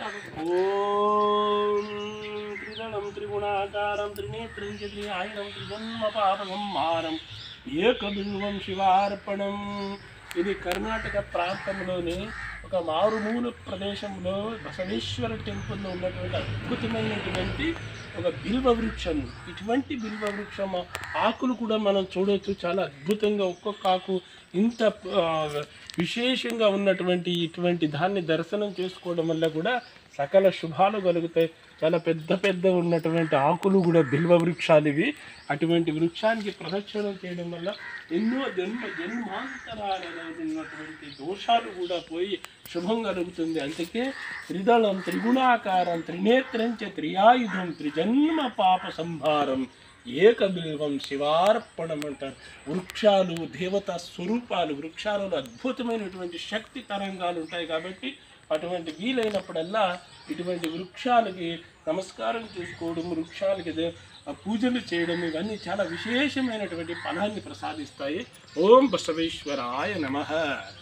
ఓం త్రిదళం త్రిగుణాకారం త్రినేత్రం చ త్రిఆయురం త్రిజన్మ పాప సంహారం ఏకబిల్వం శివార్పణం ఇది కర్ణాటక ప్రాంతంలోని ఒక మారుమూల ప్రదేశంలో బసవేశ్వర టెంపుల్లో ఉన్నటువంటి అద్భుతమైనటువంటి ఒక బిల్వ వృక్షం ఇటువంటి బిల్వ వృక్షం ఆకులు కూడా మనం చూడొచ్చు చాలా అద్భుతంగా ఒక్కొక్క ఆకు ఇంత ఆ, విశేషంగా ఉన్నటువంటి ఇటువంటి దాన్ని దర్శనం చేసుకోవడం వల్ల కూడా సకల శుభాలు కలుగుతాయి చాలా పెద్ద పెద్ద ఉన్నటువంటి ఆకులు కూడా బిల్వ వృక్షాలు ఇవి అటువంటి వృక్షానికి ప్రదక్షిణం చేయడం వల్ల ఎన్నో జన్మ జన్మాంతరాలలో ఉన్నటువంటి దోషాలు కూడా పోయి శుభం కలుగుతుంది అందుకే త్రిదళం త్రిగుణాకారం త్రినేత్రం చ త్రియాయుధం త్రిజన్మ పాప సంహారం ఏకబిల్వం శివార్పణం అంటారు వృక్షాలు దేవతా స్వరూపాలు వృక్షాలలో అద్భుతమైనటువంటి శక్తి తరంగాలు ఉంటాయి కాబట్టి అటువంటి వీలైనప్పుడల్లా ఇటువంటి వృక్షాలకి నమస్కారం చేసుకోవడం వృక్షాలకి దే- ఆ పూజలు చేయడం ఇవన్నీ చాలా విశేషమైనటువంటి ఫలాన్ని ప్రసాదిస్తాయి ఓం బసవేశ్వరాయ నమః